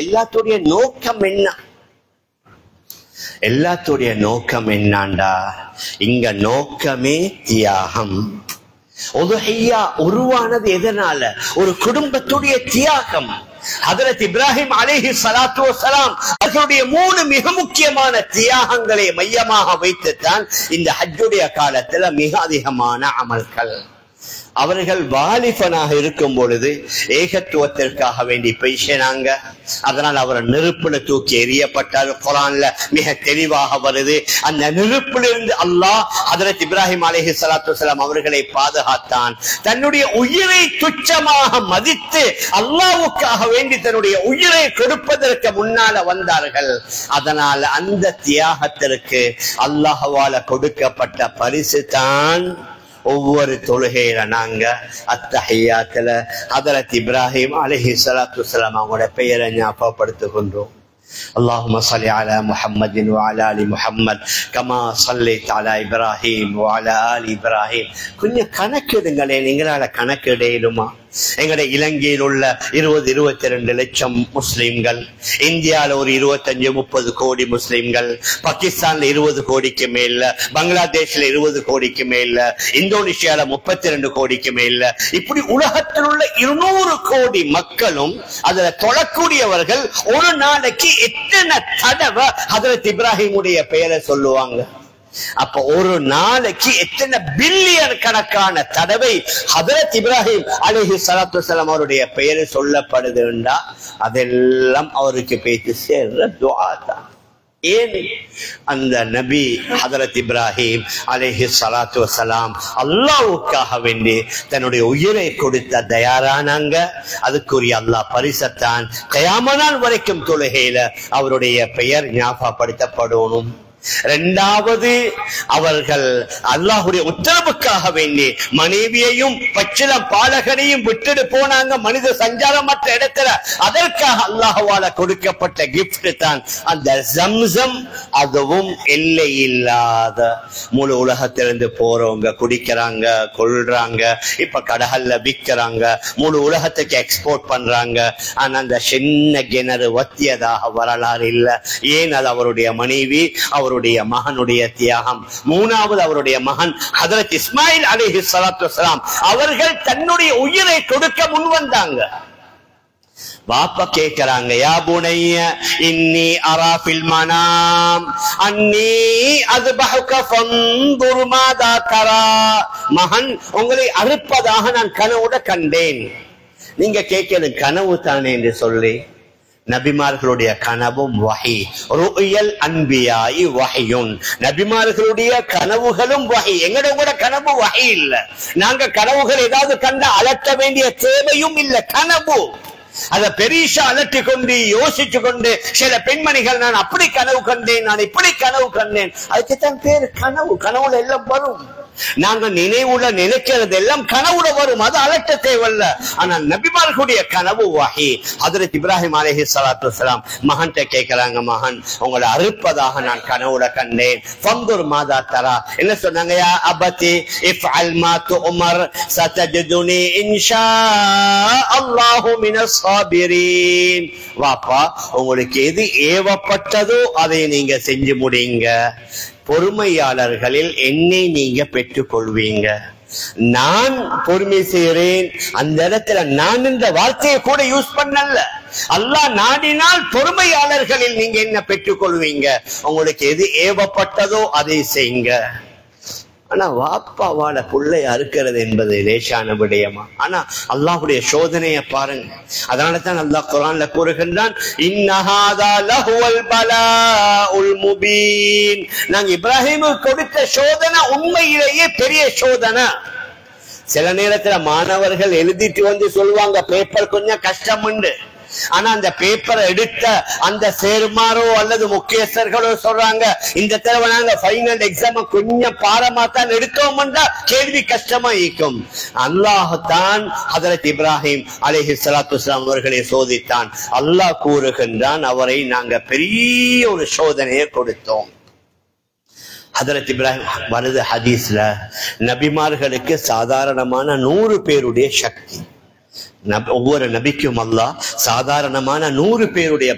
எல்லாத்துடைய நோக்கம் என்ன எல்லாத்துடைய நோக்கம் என்னாண்டா இங்க நோக்கமே தியாகம் உதுஹையா உருவானது எதனால ஒரு குடும்பத்துடைய தியாகம் ஹதரத் இப்ராஹிம் அலைஹி ஸலாத்து வஸலாம் அவர்களுடைய மூணு மிக முக்கியமான தியாகங்களை மையமாக வைத்துத்தான் இந்த ஹஜ்ஜுடைய காலத்துல மிக அதிகமான அமல்கள் அவர்கள் வாலிபனாக இருக்கும் பொழுது ஏகத்துவத்திற்காக வேண்டி பேசினாங்க அதனால் அவர் நெருப்புல தூக்கி எறியப்பட்டார் குரான்ல மிக தெளிவாக வருது அந்த நெருப்பிலிருந்து அல்லாஹ் ஹதரத் இப்ராஹிம் அலைஹி ஸலாத்து வஸலாம் அவர்களை பாதுகாத்தான் தன்னுடைய உயிரை துச்சமாக மதித்து அல்லாஹ்வுக்காக வேண்டி தன்னுடைய உயிரை கொடுப்பதற்கு முன்னால வந்தார்கள் அதனால் அந்த தியாகத்திற்கு அல்லாஹ்வால கொடுக்கப்பட்ட பரிசு தான் ஒவ்வொரு தொழுகையில நாங்க அத்தஹியாத்துல ஹதரத் இப்ராஹிம் அலைஹி ஸலாத்து வஸலாம் அவங்களோட பெயரை ஞாபகப்படுத்துகின்றோம் اللهم صل على محمد وعلى ال محمد كما صليت على ابراهيم وعلى ال ابراهيم கொஞ்சம் கணக்கிடுங்களே நீங்களால கணக்கிடையிடுமா எங்கட இலங்கையில் உள்ள இருபது இருபத்தி ரெண்டு லட்சம் முஸ்லிம்கள் இந்தியால ஒரு இருபத்தஞ்சு முப்பது கோடி முஸ்லிம்கள் பாகிஸ்தான்ல இருபது கோடிக்கு மேல பங்களாதேஷ்ல இருபது கோடிக்கு மேல இந்தோனேஷியால முப்பத்தி ரெண்டு கோடிக்கு மேல இப்படி உலகத்தில் உள்ள இருநூறு கோடி மக்களும் அதுல தொழக்கூடியவர்கள் ஒரு நாளைக்கு எத்தனை தடவை ஹதரத் இப்ராஹிமுடைய பெயரை சொல்லுவாங்க அப்ப ஒரு நாளைக்கு எத்தனை பில்லியன் கணக்கான தடவை ஹதரத் இப்ராஹிம் அலிஹி சலாத்து வசலாம் அவருடைய பெயர் சொல்லப்படுதுண்டா அதெல்லாம் அவருக்கு பேச்சு சேர்ற துவா தான் ஏன் அந்த நபி ஹதரத் இப்ராஹிம் அலேஹி சலாத்து வசலாம் அல்லாவுக்காக வேண்டி தன்னுடைய உயிரை கொடுத்த தயாரானாங்க அதுக்குரிய அல்லாஹ் பரிசத்தான் கயாமனால் வரைக்கும் தொழுகையில அவருடைய பெயர் ஞாபகப்படுத்தப்படணும் இரண்டாவது அவர்கள் அல்லாஹுடைய உத்தரவுக்காக வேண்டி மனைவியையும் பச்சிலம் பாலகனையும் விட்டுட்டு போனாங்க மனித சஞ்சாரமற்ற இடத்துல அதற்காக அல்லாஹுவால கொடுக்கப்பட்ட கிஃப்ட் தான் அந்த ஜம்சம் அதுவும் எல்லை இல்லாத முழு உலகத்திலிருந்து போறவங்க குடிக்கிறாங்க கொள்றாங்க இப்ப கடகல்ல விற்கிறாங்க முழு உலகத்துக்கு எக்ஸ்போர்ட் பண்றாங்க ஆனா அந்த சின்ன கிணறு வத்தியதாக வரலாறு இல்ல ஏன் அது அவருடைய மனைவி அவருடைய மகனுடைய தியாகம் மூணாவது அவருடைய மகன் ஹதரத் இஸ்மாயில் அலிஹி சலாத்து வசலாம் அவர்கள் தன்னுடைய உயிரை கொடுக்க முன் வந்தாங்க பாப்பா கேக்குறாங்க யா புனைய இன்னி அரா ஃபில் மனாம் அன்னி அஸ்பஹுக ஃபன்துர் மாதா தரா மகன் உங்களை அறுப்பதாக நான் கனவுட கண்டேன் நீங்க கேட்கிறது கனவு தானே என்று சொல்லி நபிமார்களுடைய கனவும் வகை ருயல் அன்பியாய் வகையுன் நபிமார்களுடைய கனவுகளும் வகை எங்கட கூட கனவு வகை இல்ல நாங்க கனவுகள் ஏதாவது கண்ட அலட்ட வேண்டிய தேவையும் இல்ல கனவு அத பெரிசா அலட்டி கொண்டு யோசிச்சு கொண்டு சில பெண்மணிகள் நான் அப்படி கனவு கண்டேன் நான் இப்படி கனவு கண்டேன் அதுக்குத்தான் பேரு கனவு கனவுல எல்லாம் வரும் நாங்க நினைவுல நினைக்கிறது எல்லாம் கனவுல வரும் அது அலட்ட தேவையில்ல ஆனா நபிமார்களுடைய கனவு வாகி ஹதரத் இப்ராஹிம் அலஹி சலாத்து வலாம் மகன்கிட்ட கேட்கிறாங்க மகன் உங்களை அறுப்பதாக நான் கனவுல கண்டேன் பங்குர் மாதா தரா என்ன சொன்னாங்க யா அபதி இஃப் அல்மா உமர் சதஜதுனி இன்ஷா அல்லாஹு மினஸ் சாபிரீன் வாப்பா உங்களுக்கு எது ஏவப்பட்டதோ அதை நீங்க செஞ்சு முடிங்க பொறுமையாளர்களில் என்னை நீங்க பெற்றுக் கொள்வீங்க நான் பொறுமை செய்கிறேன் அந்த இடத்துல நான் இந்த வார்த்தையை கூட யூஸ் பண்ணல அல்லாஹ் நாடினால் பொறுமையாளர்களில் நீங்க என்ன பெற்றுக் கொள்வீங்க உங்களுக்கு எது ஏவப்பட்டதோ அதை செய்யுங்க ஆனா வாப்பாவால புள்ளை அறுக்கிறது என்பது லேசான விடயமா ஆனா அல்லாஹுடைய சோதனையை பாருங்க அதனால தான் அல்லாஹ் குரான்ல கூறுகின்றான் இன்னஹாதா லஹுவல் பலாஉல் முபீன் நாங்க இப்ராஹிமுக்கு கொடுத்த சோதனை உண்மையிலேயே பெரிய சோதனை சில நேரத்துல மாணவர்கள் எழுதிட்டு வந்து சொல்லுவாங்க பேப்பர் கொஞ்சம் கஷ்டம் உண்டு ஆனா அந்த பேப்பரை எடுத்த அந்த சேர்மாரோ அல்லது முக்கியஸ்தர்களோ சொல்றாங்க இந்த தடவை நாங்க ஃபைனல் எக்ஸாம் கொஞ்சம் பாரமா தான் எடுத்தோம்னா கேள்வி கஷ்டமா இருக்கும் அல்லாஹ் ஹதரத் இப்ராஹிம் அலிஹி சலாத்து அவர்களை சோதித்தான் அல்லாஹ் கூறுகின்றான் அவரை நாங்க பெரிய ஒரு சோதனையை கொடுத்தோம் ஹதரத் இப்ராஹிம் வருது ஹதீஸ்ல நபிமார்களுக்கு சாதாரணமான நூறு பேருடைய சக்தி நப- ஒவ்வொரு நபிக்கும் அல்லாஹ் சாதாரணமான நூறு பேருடைய